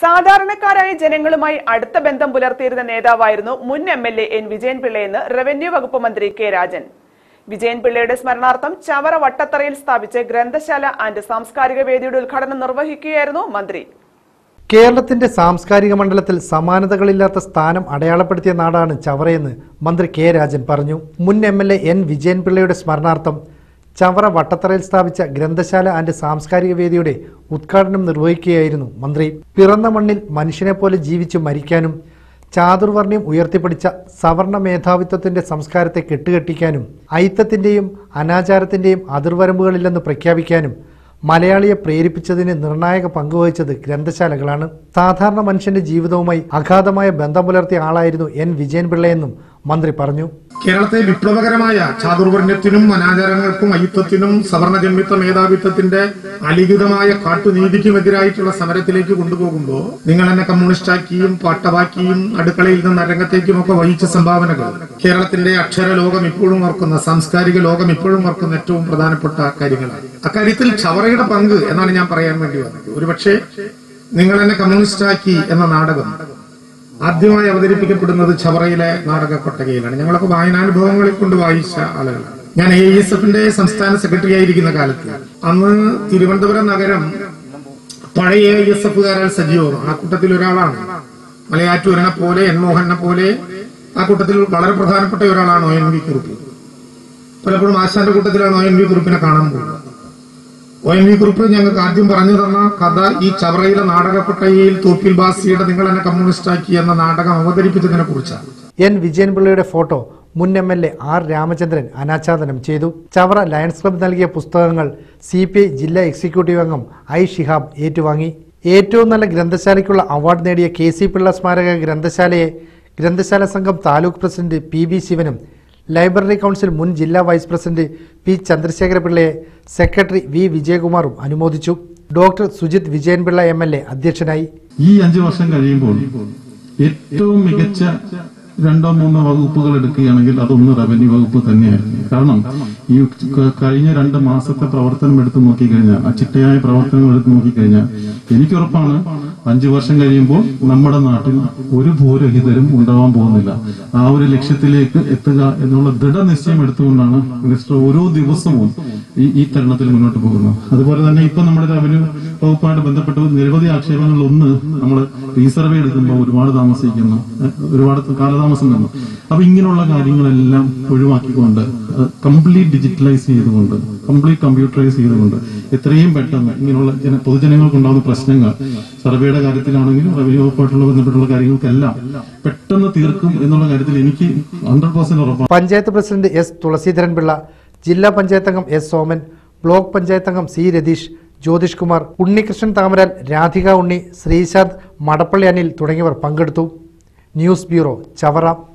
സാധാരണക്കാരായ ജനങ്ങളുമായി അടുത്ത ബന്ധം പുലർത്തിയിരുന്ന നേതാവായിരുന്നു മുൻ M L A N Vijayan പിള്ളയെന്ന് റവന്യൂ വകുപ്പ് മന്ത്രി കെ രാജൻ വിജയൻ പിള്ളയുടെ സ്മരണാർത്ഥം ചവറ വട്ടത്തറയിൽ സ്ഥാപിച്ച ഗ്രന്ഥശാല ആൻഡ് സാംസ്കാരിക വേദിയുടെ ഉദ്ഘാടനം നിർവഹിക്കുകയായിരുന്നു മന്ത്രി കേരളത്തിന്റെ സാംസ്കാരിക മണ്ഡലത്തിൽ സമാനതകളില്ലാത്ത സ്ഥാനം അടയാളപ്പെടുത്തിയ നാടാണ് ചവറയെന്ന് മന്ത്രി കെ രാജൻ പറഞ്ഞു മുൻ എം എൽ എ എൻ വിജയൻപിള്ളയുടെ സ്മരണാർത്ഥം ചവറ വട്ടത്തറയിൽ സ്ഥാപിച്ച ഗ്രന്ഥശാല ആൻഡ് സാംസ്കാരിക വേദിയുടെ ഉദ്ഘാടനം നിർവഹിക്കുകയായിരുന്നു മന്ത്രി പിറന്ന മണ്ണിൽ മനുഷ്യനെ പോലെ ജീവിച്ചു മരിക്കാനും ചാതുർവർണ്ണ്യം ഉയർത്തിപ്പിടിച്ച സവർണ മേധാവിത്വത്തിന്റെ സംസ്കാരത്തെ കെട്ടുകെട്ടിക്കാനും ഐത്തത്തിന്റെയും അനാചാരത്തിന്റെയും അതിർവരമ്പുകളില്ലെന്ന് പ്രഖ്യാപിക്കാനും മലയാളിയെ പ്രേരിപ്പിച്ചതിന് നിർണായക പങ്കുവഹിച്ചത് ഗ്രന്ഥശാലകളാണ് സാധാരണ മനുഷ്യന്റെ ജീവിതവുമായി അഗാധമായ ബന്ധം പുലർത്തിയ ആളായിരുന്നു എൻ വിജയൻപിള്ളയെന്നും മന്ത്രി പറഞ്ഞു കേരളത്തെ വിപ്ലവകരമായ ചാതുർവർണ്ണത്തിനും അനാചാരങ്ങൾക്കും അയുത്വത്തിനും സവർണജന്മിത്വ മേധാവിത്വത്തിന്റെ അലിഖിതമായ കാട്ടുനീതിക്കുമെതിരായിട്ടുള്ള സമരത്തിലേക്ക് കൊണ്ടുപോകുമ്പോൾ നിങ്ങൾ എന്നെ കമ്മ്യൂണിസ്റ്റാക്കിയും പാട്ടവാക്കിയും അടുക്കളയിൽ നിന്ന് അരങ്ങത്തേക്കും ഒക്കെ വഹിച്ച സംഭാവനകൾ കേരളത്തിന്റെ അക്ഷര ലോകം ഇപ്പോഴും ഓർക്കുന്ന സാംസ്കാരിക ലോകം ഇപ്പോഴും ഓർക്കുന്ന ഏറ്റവും പ്രധാനപ്പെട്ട കാര്യങ്ങളാണ് അക്കാര്യത്തിൽ ചവറയുടെ പങ്ക് എന്നാണ് ഞാൻ പറയാൻ വേണ്ടി വന്നത് ഒരുപക്ഷെ നിങ്ങൾ എന്നെ കമ്മ്യൂണിസ്റ്റാക്കി എന്ന നാടകം ആദ്യമായി അവതരിപ്പിക്കപ്പെടുന്നത് ചവറയിലെ നാടക കൊട്ടകയിലാണ് ഞങ്ങളൊക്കെ വായനാനുഭവങ്ങളെ കൊണ്ട് വായിച്ച ആളുകളാണ് ഞാൻ എ എസ് എഫിന്റെ സംസ്ഥാന സെക്രട്ടറി ആയിരിക്കുന്ന കാലത്ത് അന്ന് തിരുവനന്തപുരം നഗരം പഴയ എ എസ് എഫുകാരാൽ സജീവമാണ് ആ കൂട്ടത്തിൽ ഒരാളാണ് മലയാറ്റൂരനെ പോലെ എൻ മോഹനെ പോലെ ആ കൂട്ടത്തിൽ വളരെ പ്രധാനപ്പെട്ട ഒരാളാണ് ഒ എൻ വി കുറുപ്പ് പലപ്പോഴും ആശാന്റെ കൂട്ടത്തിലാണ് ഒ എൻ വി കുറുപ്പിനെ കാണാൻ പോകുന്നത് ഒ എൻ വി കുറിപ്പ് ഞങ്ങൾക്ക് ആദ്യം പറഞ്ഞു തന്ന കഥ ഈ ചവറയിലെ നാടകക്കൊട്ടയിൽ തോപ്പിൽ ബാസിയുടെ നിങ്ങൾ എന്നെ കമ്മ്യൂണിസ്റ്റാക്കി എന്ന നാടകം അവതരിപ്പിച്ചതിനെ കുറിച്ചാണ് എൻ വിജയൻപിള്ളയുടെ ഫോട്ടോ മുൻ M L A R Ramachandran അനാച്ഛാദനം ചെയ്തു ചവറ ലയൺസ് ക്ലബ്ബ് നൽകിയ പുസ്തകങ്ങൾ സി പി ഐ ജില്ലാ എക്സിക്യൂട്ടീവ് അംഗം ഐ ഷിഹാബ് ഏറ്റുവാങ്ങി ഏറ്റവും നല്ല ഗ്രന്ഥശാലയ്ക്കുള്ള അവാർഡ് നേടിയ കെ സി പിള്ള സ്മാരക ഗ്രന്ഥശാലയെ ഗ്രന്ഥശാല സംഘം താലൂക്ക് പ്രസിഡന്റ് പി ബി ശിവനും ലൈബ്രറി കൗൺസിൽ മുൻ ജില്ലാ വൈസ് പ്രസിഡന്റ് പി ചന്ദ്രശേഖര പിള്ളയെ സെക്രട്ടറി വി വിജയകുമാറും അനുമോദിച്ചു doctor Sujith Vijayan Pillai M L A അധ്യക്ഷനായി ഈ അഞ്ചു വർഷം കഴിയുമ്പോൾ ഏറ്റവും മികച്ച രണ്ടോ മൂന്നോ വകുപ്പുകൾ എടുക്കുകയാണെങ്കിൽ അതൊന്ന് റവന്യൂ വകുപ്പ് തന്നെയായിരുന്നു കാരണം ഈ ക- കഴിഞ്ഞ രണ്ട് മാസത്തെ പ്രവർത്തനം എടുത്തു നോക്കിക്കഴിഞ്ഞാൽ ആ ചിട്ടയായ പ്രവർത്തനങ്ങൾ എടുത്തു നോക്കിക്കഴിഞ്ഞാൽ എനിക്കുറപ്പാണ് അഞ്ചു വർഷം കഴിയുമ്പോൾ നമ്മുടെ നാട്ടിൽ ഒരു ഭൂരഹിതരും ഉണ്ടാവാൻ പോകുന്നില്ല ആ ഒരു ലക്ഷ്യത്തിലേക്ക് എത്തുക എന്നുള്ള ദൃഢനിശ്ചയം എടുത്തുകൊണ്ടാണ് മിനിസ്റ്റർ ഓരോ ദിവസവും ഈ ഈ തരുണത്തിൽ മുന്നോട്ട് പോകുന്നത് അതുപോലെ തന്നെ ഇപ്പൊ നമ്മുടെ റവന്യൂ വകുപ്പായിട്ട് ബന്ധപ്പെട്ട് നിരവധി ആക്ഷേപങ്ങളിൽ ഒന്ന് നമ്മൾ റീസർവേ എടുക്കുമ്പോൾ ഒരുപാട് താമസിക്കുന്നു ഏഹ് ഒരുപാട് കാലതാമസം വന്നു അപ്പൊ ഇങ്ങനെയുള്ള കാര്യങ്ങളെല്ലാം ഒഴിവാക്കിക്കൊണ്ട് കംപ്ലീറ്റ് ഡിജിറ്റലൈസ് ചെയ്തുകൊണ്ട് കംപ്ലീറ്റ് കമ്പ്യൂട്ടറൈസ് ചെയ്തുകൊണ്ട് എത്രയും പെട്ടെന്ന് ഇങ്ങനെയുള്ള ജന പൊതുജനങ്ങൾക്കുണ്ടാകുന്ന പ്രശ്നങ്ങൾ സർവേയുടെ കാര്യത്തിലാണെങ്കിലും റവന്യൂ വകുപ്പായിട്ടുള്ള ബന്ധപ്പെട്ടുള്ള കാര്യങ്ങൾക്കെല്ലാം പെട്ടെന്ന് തീർക്കും എന്നുള്ള കാര്യത്തിൽ എനിക്ക് ഹൺഡ്രഡ് പെർസെന്റ് ഉറപ്പാണ് പഞ്ചായത്ത് പ്രസിഡന്റ് എസ് തുളസീധരൻ പിള്ള ജില്ലാ പഞ്ചായത്ത് അംഗം എസ് സോമൻ ബ്ലോക്ക് പഞ്ചായത്ത് അംഗം സി രതീഷ് ജ്യോതിഷ് കുമാർ ഉണ്ണികൃഷ്ണൻ താമരാൽ രാധിക ഉണ്ണി ശ്രീശാന്ത് മടപ്പള്ളി അനിൽ തുടങ്ങിയവർ പങ്കെടുത്തു ന്യൂസ് ബ്യൂറോ ചവറ